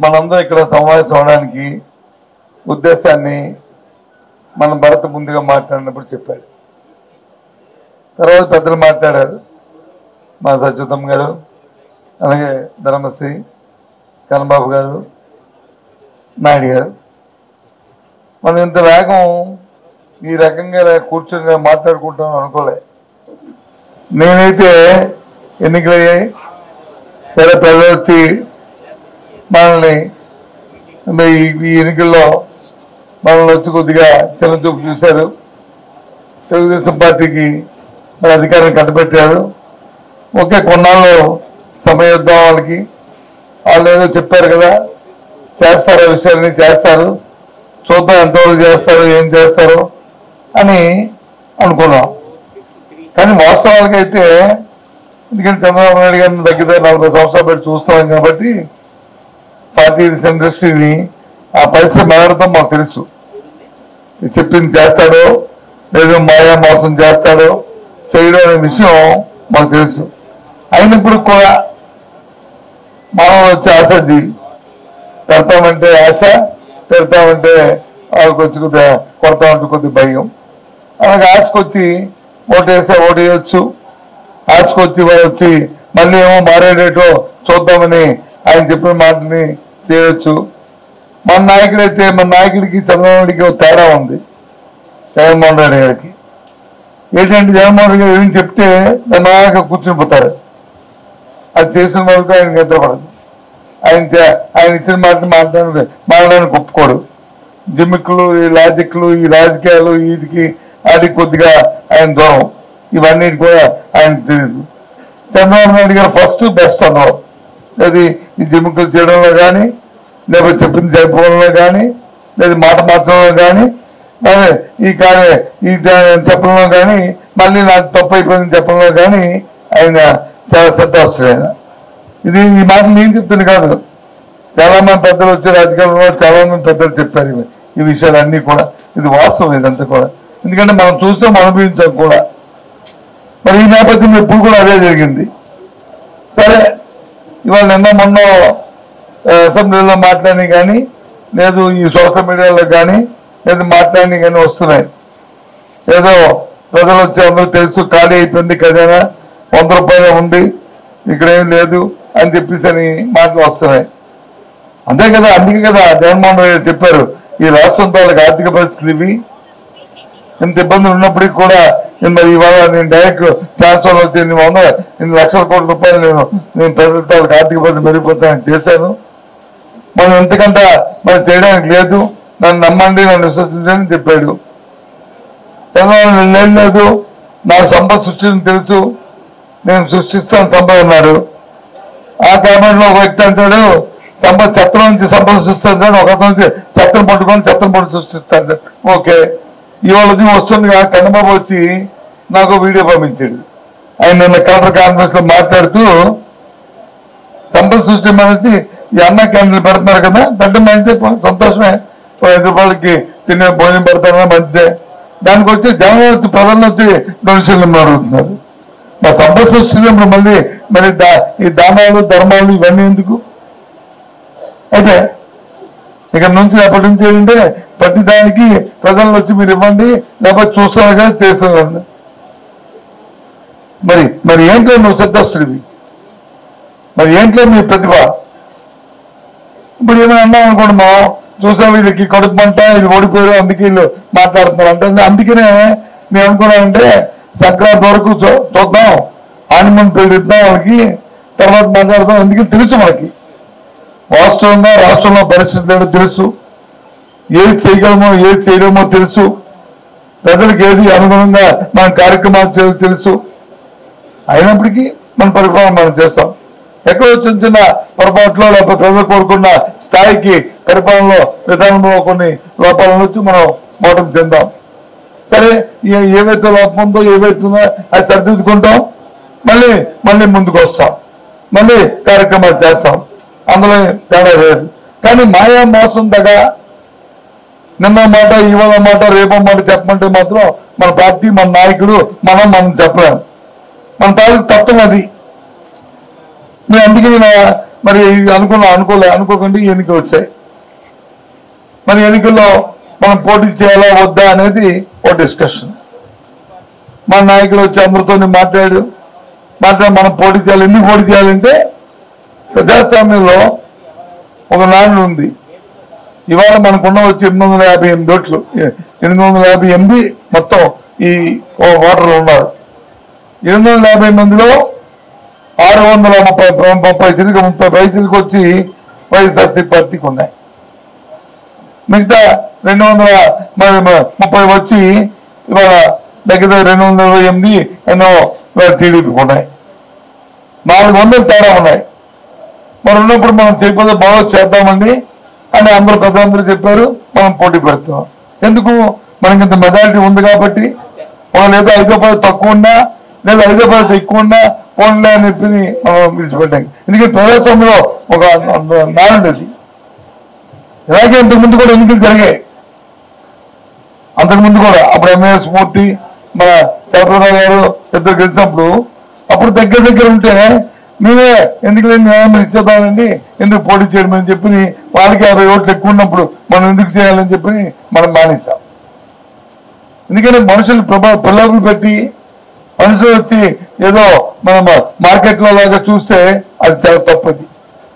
మనందరం ఇక్కడ సమావేశం అవడానికి ఉద్దేశాన్ని మన భరత్ ముందుగా మాట్లాడినప్పుడు చెప్పాడు తర్వాత పెద్దలు మాట్లాడారు మా సత్యుతం గారు అలాగే ధర్మశ్రీ కన్నబాబు గారు నాయుడు గారు మనం ఇంత వేగం ఈ రకంగా ఇలా కూర్చొని మాట్లాడుకుంటాం అనుకోలే నేనైతే ఎన్నికలయ్యాయి సరే ప్రజలు వచ్చి మనల్ని మరి ఈ- ఈ ఎన్నికల్లో మనల్ని వచ్చి కొద్దిగా చిన్నచూపు చూశారు తెలుగుదేశం పార్టీకి మరి అధికారం కట్టబెట్టారు ఓకే కొన్నాళ్ళు సమయం ఇద్దాం వాళ్ళకి వాళ్ళు ఏదో చెప్పారు కదా చేస్తారు ఆ విషయాన్ని చేస్తారు చూద్దాం ఎంతవరకు చేస్తారు ఏం చేస్తారు అని అనుకున్నాం కానీ వాస్తవానికైతే ఎందుకంటే చంద్రబాబు నాయుడు గారిని దగ్గర నలభై సంవత్సరాలు పెట్టి చూస్తున్నాం కాబట్టి పార్టీ ఇండస్ట్రీని ఆ పరిస్థితి మారడం మాకు తెలుసు చెప్పింది చేస్తాడో లేదు మాయా మోసం చేస్తాడో చేయడం అనే విషయం మాకు తెలుసు అయినప్పుడు కూడా మనం వచ్చే ఆశాజీ పెడతామంటే ఆశ పెడతామంటే వాళ్ళకి వచ్చి కొద్దిగా కొడతామంటే కొద్ది భయం అలాగే ఆశకొచ్చి ఓటేస్తే ఓటేయచ్చు ఆశకొచ్చి వాళ్ళు వచ్చి మళ్ళీ ఏమో మారేటో చూద్దామని ఆయన చెప్పిన మాటని చేయొచ్చు మన నాయకుడైతే మన నాయకుడికి చంద్రబాబు నాయుడికి ఒక తేడా ఉంది జగన్మోహన్ రెడ్డి గారికి ఏంటంటే జగన్మోహన్ రెడ్డి గారు ఏం చెప్తే దాని బాగా కూర్చుని పోతారు అది చేసిన వరకు ఆయన నిద్రపడదు ఆయన చే- ఆయన ఇచ్చిన మాట మాట్లాడ మాట్లాడడానికి ఒప్పుకోడు జిమ్మిక్లు ఈ లాజిక్లు ఈ రాజకీయాలు వీటికి వాటికి కొద్దిగా ఆయన దూరం ఇవన్నీ కూడా ఆయన తెలియదు చంద్రబాబు నాయుడు గారు ఫస్ట్ బెస్ట్ అన్నారు అది ఈ జిమ్మిక్లు చేయడంలో కానీ లేకపోతే చెప్పింది చెప్పడంలో కానీ లేదా మాట మార్చడంలో కానీ మరి ఈ కానీ ఈ దా- చెప్పడంలో కానీ మళ్ళీ నాకు తప్పు అయిపోయింది చెప్పడంలో కానీ ఆయన చాలా శ్రద్ధాస్తుడు ఆయన ఇది ఈ మాట నేను చెప్తుంది కాదు చాలా మంది పెద్దలు వచ్చి రాజకీయాల్లో చాలా మంది పెద్దలు చెప్పారు ఇవి ఈ విషయాలన్నీ కూడా ఇది వాస్తవం ఇదంతా కూడా ఎందుకంటే మనం చూసాం అనుభవించాం కూడా మరి ఈ నేపథ్యంలో ఇప్పుడు కూడా అదే జరిగింది సరే ఇవాళ నిన్న మొన్న ఆ, అసెంబ్లీలో మాట్లాడి కానీ లేదు ఈ సోషల్ మీడియాలో కానీ లేదు మాట్లాడి కానీ వస్తున్నాయి ఏదో ప్రజలు వచ్చి అందరూ తెలుసు ఖాళీ అయిపోయింది ఖజానా వంద రూపాయలు ఉంది ఇక్కడ ఏం లేదు అని చెప్పేసి అని మాటలు వస్తున్నాయి అంతే కదా అందుకే కదా జగన్మోహన్ రెడ్డి గారు చెప్పారు ఈ రాష్ట్రం తాలూకు ఆర్థిక పరిస్థితులు ఇవి ఇంత ఇబ్బందులు ఉన్నప్పటికీ కూడా నేను మరి ఇవాళ నేను డైరెక్ట్ ట్రాన్స్ఫర్ వచ్చి ఎన్ని వందల ఎన్ని లక్షల కోట్ల రూపాయలు నేను నేను ప్రజల తాలూకు ఆర్థిక పరిస్థితి మెరుగుపోతానని చేశాను మనం ఎంతకంటే మరి చేయడానికి లేదు నన్ను నమ్మండి నన్ను విశ్వసించని చెప్పాడు చంద్రబాబు లేదు లేదు నాకు సంపద సృష్టించడం తెలుసు నేను సృష్టిస్తాను సంపద అన్నాడు ఆ క్యాబినెట్ ఒక వ్యక్తి అంటాడు సంపద చెత్తం నుంచి సంపద సృష్టిస్తాడు ఒక అతను నుంచి చెత్తను పట్టుకొని చెత్తను పట్టు సృష్టిస్తాడు ఓకే ఇవాళ ఉదయం వస్తుండగా కన్నబాబు వచ్చి నాకు వీడియో పంపించాడు ఆయన నిన్న కలెక్టర్ కాన్ఫరెన్స్ లో మాట్లాడుతూ సంపద సృష్టి మనసి ఈ అన్న క్యాండిల్ పెడుతున్నారు కదా పెట్టడం మంచిదే పో- సంతోషమే ఓ ఐదు రూపాయలకి తినే భోజనం పెడతారా మంచిదే దానికి వచ్చి జనం వచ్చి ప్రజలను వచ్చి డొనేషన్లు అడుగుతున్నారు మా సంపద సృష్టించినప్పుడు మళ్ళీ మరి దా- ఈ దానాలు ధర్మాలు ఇవన్నీ ఎందుకు అయితే ఇక నుంచి ఎప్పటి నుంచి ఏంటంటే ప్రతి దానికి ప్రజలను వచ్చి మీరు ఇవ్వండి లేకపోతే చూస్తున్నారు కదా చేస్తున్నారు మరి మరి ఏంటో నువ్వు సిద్ధస్తుడివి మరి ఏంట్లో మీ ప్రతిభ ఇప్పుడు ఏమైనా అన్నాం అనుకోండి మనం చూసా వీళ్ళకి కడుపు మంట వీళ్ళు ఓడిపోయారు అందుకే వీళ్ళు మాట్లాడుతున్నారు అంటే అందుకనే మేము అనుకున్నామంటే సంక్రాంతి వరకు చూ- చూద్దాం ఆనిమన్ పెళ్లి ఇద్దాం వాళ్ళకి తర్వాత మాట్లాడదాం ఎందుకంటే తెలుసు మనకి వాస్తవంగా రాష్ట్రంలో పరిస్థితులు ఏంటో తెలుసు ఏది చేయగలమో ఏది చేయలేమో తెలుసు ప్రజలకు ఏది అనుగుణంగా మన కార్యక్రమాలు చేయాలో తెలుసు అయినప్పటికీ మన పరిపాలన మనం చేస్తాం ఎక్కడో చిన్న చిన్న పొరపాట్లో లేకపోతే ప్రజలు కోరుకున్న స్థాయికి పరిపాలనలో విధానంలో కొన్ని లోపాల నుంచి మనం మోటం చెందాం సరే ఏ- ఏవైతే లోపం ఉందో ఏవైతే ఉందో అది సరిదిద్దుకుంటాం మళ్ళీ మళ్ళీ ముందుకు వస్తాం మళ్ళీ కార్యక్రమాలు చేస్తాం అందులో తేడా లేదు కానీ మాయా మోసం దగ్గర నిన్న మాట ఇవాళ మాట రేపో మాట చెప్పమంటే మాత్రం మన పార్టీ మన నాయకుడు మనం మనం చెప్పలేం మన తాలూకు తత్వం అది నేను అందుకే నేను మరి ఇది అనుకున్నా అనుకోలే అనుకోకుండా ఈ ఎన్నికలు వచ్చాయి మరి ఎన్నికల్లో మనం పోటీ చేయాలా వద్దా అనేది ఒక డిస్కషన్ మా నాయకుడు వచ్చి అందరితో మాట్లాడు మాట్లాడి మనం పోటీ చేయాలి ఎందుకు పోటీ చేయాలంటే ప్రజాస్వామ్యంలో ఒక నాణ్యం ఉంది ఇవాళ మనకున్న వచ్చి ఎనిమిది వందల యాభై ఎనిమిది ఓట్లు ఎనిమిది వందల యాభై ఎనిమిది మొత్తం ఈ ఓటర్లు ఉన్నారు ఎనిమిది వందల యాభై మందిలో ఆరు వందల ముప్పై ముప్పై చిలుక ముప్పై పై చిలుక వచ్చి వైఎస్ఆర్సీ పార్టీకి ఉన్నాయి మిగతా రెండు వందల మరి మ- ముప్పై వచ్చి ఇవాళ దగ్గర దగ్గర రెండు వందల ఇరవై ఎనిమిది ఎన్నో ఇవాళ టీడీపీకి ఉన్నాయి నాలుగు వందలు తేడా ఉన్నాయి మరి ఉన్నప్పుడు మనం చేయకపోతే బాగా చేద్దామండి అని అందరూ పెద్దలందరూ చెప్పారు మనం పోటీ పెడుతున్నాం ఎందుకు మనకి ఇంత మెజారిటీ ఉంది కాబట్టి ఒక లేదా ఐదో పది తక్కువ ఉన్నా లేదా ఐదో పది ఎక్కువ ఉన్నా పోన్లే అని చెప్పి మనం విడిచిపెట్టాం ఎందుకంటే ప్రజాస్వామ్యంలో ఒక నాలుగు అది ఇలాగే ఇంతకు ముందు కూడా ఎన్నికలు జరిగాయి అంతకు ముందు కూడా అప్పుడు ఎంఏఎస్ మూర్తి మన చలప్రసాద్ గారు ఇద్దరు గెలిచినప్పుడు అప్పుడు దగ్గర దగ్గర ఉంటే మేమే ఎందుకు లేని న్యాయం ఇచ్చేద్దామండి ఎందుకు పోటీ చేయడం అని చెప్పి వాళ్ళకి యాభై ఓట్లు ఎక్కువ ఉన్నప్పుడు మనం ఎందుకు చేయాలని చెప్పి మనం మానేస్తాం ఎందుకంటే మనుషులు ప్రభా పిల్లలు పెట్టి మనుషులు వచ్చి ఏదో మనం మార్కెట్లో లాగా చూస్తే అది చాలా తప్పది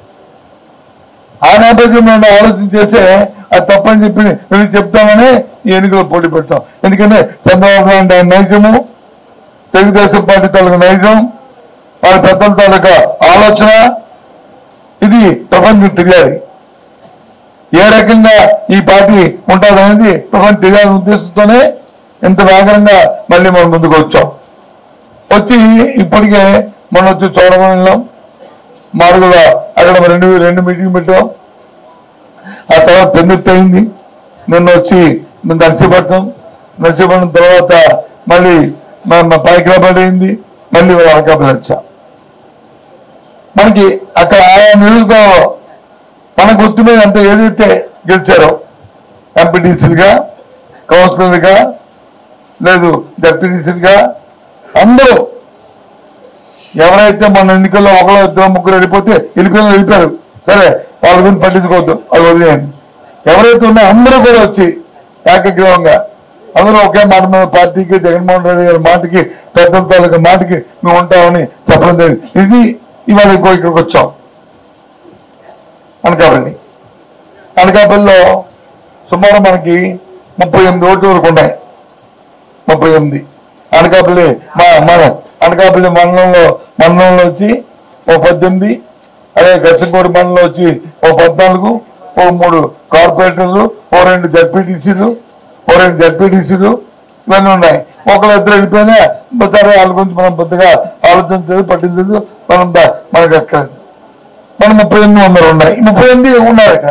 ఆ నేపథ్యంలో ఆలోచన చేస్తే అది తప్పని చెప్పి మేము చెప్తామని ఈ ఎన్నికల్లో పోటీ పెట్టాం ఎందుకంటే చంద్రబాబు నాయుడు ఆయన నైజము తెలుగుదేశం పార్టీ తాలూకా నైజం వాళ్ళ పెద్దల తాలూకా ఆలోచన ఇది ప్రపంచం తెలియాలి ఏ రకంగా ఈ పార్టీ ఉంటుందనేది ప్రపంచం తెలియాలనే ఉద్దేశంతోనే ఇంత వేగంగా మళ్ళీ మనం ముందుకు వచ్చాం వచ్చి ఇప్పటికే మనం వచ్చి చూడమని వెళ్ళాం మారుగుల అక్కడ రెండు రెండు మీటింగ్ పెట్టాం ఆ తర్వాత పెందుర్తి అయింది నిన్న వచ్చి నర్సీపట్నం నర్సీపట్నం తర్వాత మళ్ళీ పైకిరాబాద్ అయింది మళ్ళీ అనకాపల్లి వచ్చాం మనకి అక్కడ ఆయా నియోజకవర్గంలో మన గుర్తు మీద అంత ఏదైతే గెలిచారో ఎంపీటీసీలుగా కౌన్సిలర్లుగా లేదు డెప్యూటీసీలుగా అందరూ ఎవరైతే మన ఎన్నికల్లో ఒకరు ఇద్దరు ముగ్గురు వెళ్ళిపోతే వెళ్ళిపోయిన వెళ్ళిపోయారు సరే వాళ్ళ గురించి పట్టించుకోవద్దు అది వదిలేయండి ఎవరైతే ఉన్నాయో అందరూ కూడా వచ్చి ఏకగ్రీవంగా అందరూ ఒకే మాట మీద పార్టీకి జగన్మోహన్ రెడ్డి గారి మాటకి పెద్దల తాలూకా మాటకి మేము ఉంటామని చెప్పడం జరిగింది ఇది ఇవాళ ఇంకో ఇక్కడికి వచ్చాం అనకాపల్లి అనకాపల్లిలో సుమారు మనకి ముప్పై ఎనిమిది ఓట్ల వరకు ఉన్నాయి ముప్పై ఎనిమిది అనకాపల్లి మా మన అనకాపల్లి మండలంలో మండలంలో వచ్చి ఓ పద్దెనిమిది అదే గచ్చంకోటి మండలంలో వచ్చి ఓ పద్నాలుగు ఓ మూడు కార్పొరేటర్లు ఓ రెండు జడ్పీటీసీలు ఓ రెండు జడ్పీటీసీలు ఇవన్నీ ఉన్నాయి ఒకళ్ళు ఇద్దరు వెళ్ళిపోయినా సరే వాళ్ళ గురించి మనం పెద్దగా ఆలోచించలేదు పట్టించలేదు మనం దా- మనకు అక్కర్లేదు మనం ముప్పై ఎనిమిది వందలు ఉన్నాయి ఈ ముప్పై ఎనిమిది ఉన్నారు ఇక్కడ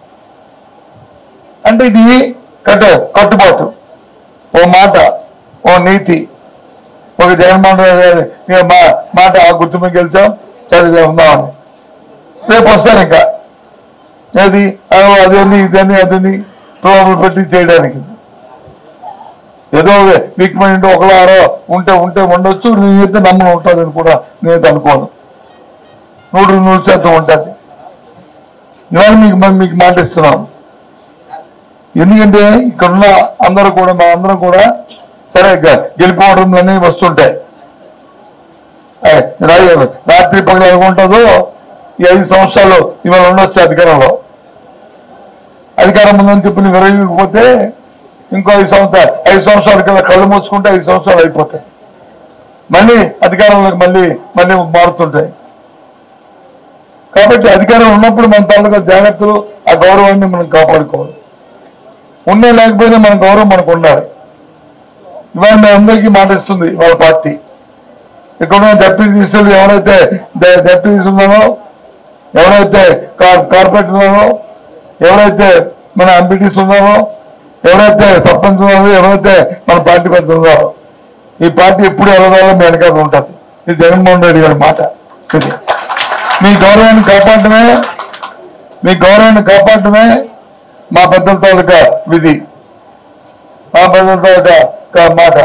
అంటే ఇది కట్టు కట్టుబాటు ఓ మాట ఓ నీతి ఒక జగన్మోహన్ రెడ్డి గారి ఇక మా మాట ఆ గుర్తు మీద గెలిచాం చదివే ఉందామని రేపు వస్తాను ఇంకా అది అదో అదేంది ఇదని అదని ప్రోగ్రాములు పెట్టి చేయడానికి ఏదో వీక్ మైండ్ ఒకలో ఆరో ఉంటే ఉంటే ఉండొచ్చు నేనైతే నమ్మకం ఉంటుందని కూడా నేనైతే అనుకోను నూరు నూరు శాతం ఉంటుంది ఇవాళ మీకు మనం మీకు మాట ఇస్తున్నాం ఎందుకంటే ఇక్కడున్న అందరూ కూడా మా అందరం కూడా సరే గ- గెలిపోవడం అనేవి వస్తుంటాయి ఏ, రా- రాత్రి పగలు అనుకుంటుందో ఈ ఐదు సంవత్సరాలు ఇవాళ ఉండొచ్చు అధికారంలో అధికారం ఉందని చెప్పి నువ్వు విరగకపోతే ఇంకో ఐదు సంవత్సరాలు ఐదు సంవత్సరాల కింద కళ్ళు మూసుకుంటే ఐదు సంవత్సరాలు అయిపోతాయి మళ్ళీ అధికారంలోకి మళ్ళీ మళ్ళీ మారుతుంటాయి కాబట్టి అధికారం ఉన్నప్పుడు మన తాలూకా జాగ్రత్తలు ఆ గౌరవాన్ని మనం కాపాడుకోవాలి ఉన్నా లేకపోయినా మన గౌరవం మనకు ఉండాలి ఇవాళ మీ అందరికీ మాటిస్తుంది వాళ్ళ పార్టీ ఇక్కడ ఉన్న డెప్యూటీ మినిస్టర్లు ఎవరైతే డ- డెప్యూటీస్ ఉన్నారో ఎవరైతే కార్- కార్పొరేటర్ ఉన్నారో ఎవరైతే మన ఎంపీటీస్ ఉన్నారో ఎవరైతే సర్పంచ్ ఉన్నారో ఎవరైతే మన పార్టీ పెద్ద ఉన్నారో ఈ పార్టీ ఎప్పుడు ఎలాగో మీ వెనకాల ఉంటుంది ఇది జగన్మోహన్ రెడ్డి గారి మాట ఇది మీ గౌరవాన్ని కాపాడటమే మీ గౌరవాన్ని కాపాడటమే మా పెద్దల తాలూకా విధి మా పెద్దల తాలూకా కా- మాట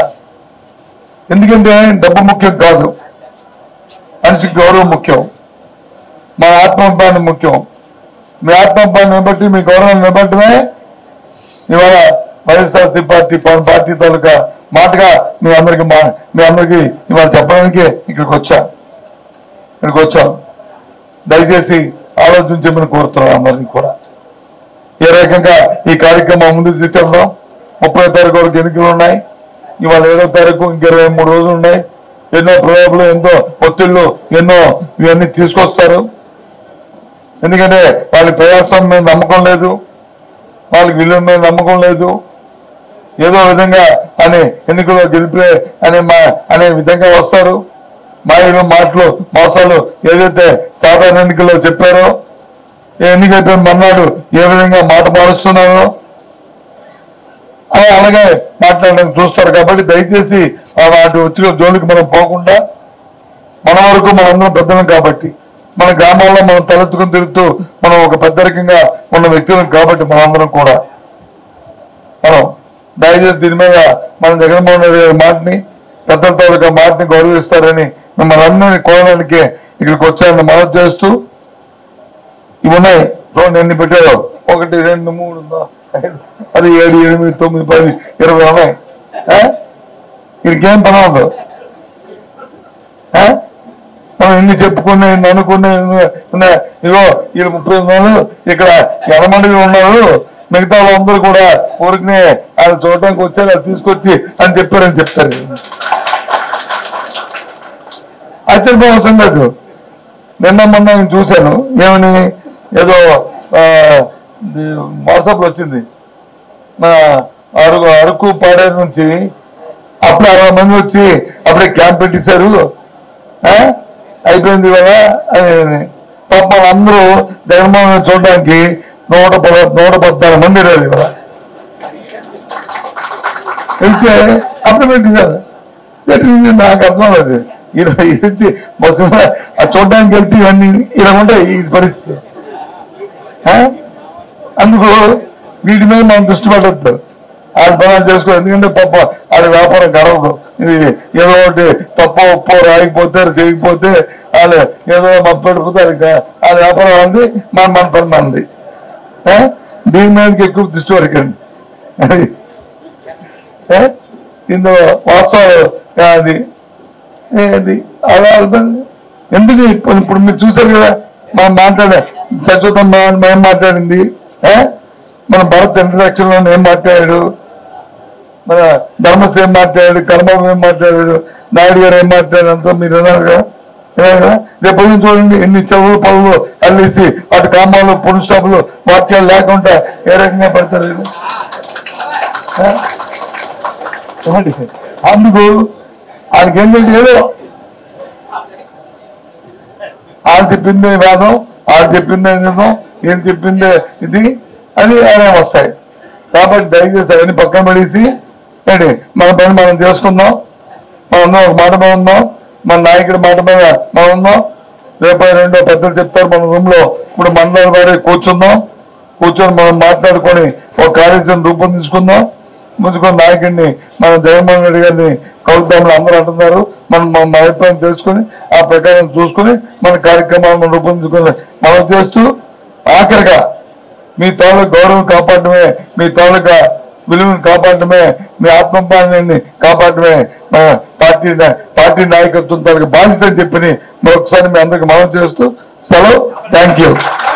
ఎందుకంటే డబ్బు ముఖ్యం కాదు మనిషికి గౌరవం ముఖ్యం మన ఆత్మపాన్ని ముఖ్యం మీ ఆత్మపాన్ని నిలబట్టి మీ గౌరవం నిలబట్టమే ఇవాళ వైఎస్ఆర్సీ పార్టీ పా- పార్టీ తాలూకా మాటగా మీ అందరికి మా మీ అందరికి ఇవాళ చెప్పడానికి ఇక్కడికి వచ్చా ఇక్కడికి వచ్చాం దయచేసి ఆలోచించమని కోరుతున్నాం అందరినీ కూడా ఏ రకంగా ఈ కార్యక్రమం ముందుకు తీసుకెళ్దాం ముప్పై తారీఖు వరకు ఎన్నికలు ఉన్నాయి ఇవాళ ఏడో తారీఖు ఇంక ఇరవై మూడు రోజులు ఉన్నాయి ఎన్నో ప్రయోగాలు ఎంతో ఒత్తిళ్లు ఎన్నో ఇవన్నీ తీసుకొస్తారు ఎందుకంటే వాళ్ళ ప్రయాసం మీద నమ్మకం లేదు వాళ్ళకి విలువ మీద నమ్మకం లేదు ఏదో విధంగా అనే ఎన్నికల్లో గెలిపే అనే మా అనే విధంగా వస్తారు మాయలు మాటలు మోసాలు ఏదైతే సాధారణ ఎన్నికల్లో చెప్పారో ఏ ఎన్నిక అయిపోయిన మన్నాడు ఏ విధంగా మాట మారుస్తున్నారో అలా అలాగే మాట్లాడడానికి చూస్తారు కాబట్టి దయచేసి ఆ వాటి వచ్చిన జోలికి మనం పోకుండా మన వరకు మనందరం పెద్దలం కాబట్టి మన గ్రామాల్లో మనం తలెత్తుకుని తిరుగుతూ మనం ఒక పెద్దరికంగా ఉన్న వ్యక్తులం కాబట్టి మనందరం కూడా మనం దయచేసి దీని మీద మన జగన్మోహన్ రెడ్డి గారి మాటని పెద్దల తాలూకా మాటని గౌరవిస్తారని మిమ్మల్ని అందరినీ కోరడానికి ఇక్కడికి వచ్చారని మనం చేస్తూ ఇవి ఉన్నాయి చూడండి ఎన్ని పెట్టారో ఒకటి రెండు మూడు నాలుగు, ఐదు అది ఏడు ఎనిమిది తొమ్మిది పది ఇరవై ఉన్నాయి ఆ? వీడికేం పని అవ్వదు ఆ? మనం ఎన్ని చెప్పుకునే ఎన్ని అనుకునే ఉన్నాయి. ఇగో వీళ్ళు ముప్పై నెలలు ఇక్కడ ఎనమంది ఉన్నారు మిగతా వాళ్ళందరూ కూడా ఊరికి అది చూడటానికి వచ్చారు అది తీసుకొచ్చి అని చెప్పారని చెప్తారు ఆశ్చర్యపోవసం కాదు నిన్న మొన్న నేను చూశాను ఏమని ఏదో వాట్సాప్ లో వచ్చింది మా అరకు అరకు పాడేరు నుంచి అప్పుడు అరవై మంది వచ్చి అప్పుడే క్యాంప్ పెట్టేశారు ఆ? అయిపోయింది కదా అని పాపం అందరూ జగన్మోహన్ రెడ్డి చూడడానికి నూట పద నూట పద్నాలుగు మంది రాదు ఇవాళ వెళ్తే అప్పుడు పెట్టేశారు పెట్టింది నాకు అర్థం లేదు ఇరవై ఇచ్చి బస్సు ఆ చూడడానికి వెళ్తే ఇవన్నీ ఇలా ఉంటాయి ఈ పరిస్థితి ఆ? అందుకు వీటి మీద మనం దృష్టి పెట్టద్దు వాళ్ళ పనులు చేసుకో ఎందుకంటే పాప వాళ్ళ వ్యాపారం గడవదు ఇది ఏదో ఒకటి తప్ప ఉప్పు రాయకపోతే చేయకపోతే వాళ్ళు ఏదో మప్పు పెడిపోతే అది గా- వాళ్ళ వ్యాపారం అంది మన మన పని మనది ఆ? దీని మీదకి ఎక్కువ దృష్టి వరకండి అది ఏ? ఇందులో వాస్తవాలు అది ఏది అలా అవుతుంది. ఎందుకు ఇప్పుడు ఇప్పుడు మీరు చూసారు కదా మనం మాట్లాడే సచివతం మేము మాట్లాడింది ఏ? మన భరత్ ఇంట్రడక్షన్ లో ఏం మాట్లాడాడు మన ధర్మస్ ఏం మాట్లాడాడు కర్మం ఏం మాట్లాడాడు నాయుడు గారు ఏం మాట్లాడాడు అంతా మీరు విన్నారు కదా విన్నారు కదా రేపు పొద్దున్న చూడండి ఎన్ని చదువులు పనులు అల్లేసి అటు కామాలు పుల్ స్టాపులు వాక్యాలు లేకుండా ఏ రకంగా పడతారు వీళ్ళు? ఆ? ఏమండి? అందుకు ఆయనకి ఏంటంటే ఏదో ఆయన చెప్పిందే వేదం ఆయన చెప్పిందే నిజం ఏం చెప్పిందే ఇది అని ఆయన వస్తాయి కాబట్టి దయచేసి అవన్నీ పక్కన పడేసి ఏంటి మన పని మనం చేసుకుందాం మనం ఉందాం ఒక మాట మీద ఉందాం మన నాయకుడి మాట మీద మనం ఉందాం రేపు రెండో పెద్దలు చెప్తారు మన రూమ్ లో ఇప్పుడు మండల వారి కూర్చుందాం కూర్చొని మనం మాట్లాడుకొని ఒక కార్యాచరణ రూపొందించుకుందాం ముందుకొని నాయకుడిని మన జగన్మోహన్ రెడ్డి గారిని కలుద్దామని అందరూ అంటున్నారు మనం మన అభిప్రాయం తెలుసుకొని ఆ ప్రకారం చూసుకొని మన కార్యక్రమాలను రూపొందించుకొని మనం చేస్తూ ఆఖరిగా మీ తాలూకు గౌరవం కాపాడటమే మీ తాలూకా విలువను కాపాడటమే మీ ఆత్మపాలనాన్ని కాపాడటమే మన పార్టీ నా- పార్టీ నాయకత్వం తాలూకు బాధ్యత అని చెప్పి మరొకసారి మీ అందరికి మనం చేస్తూ సెలవు థ్యాంక్ యూ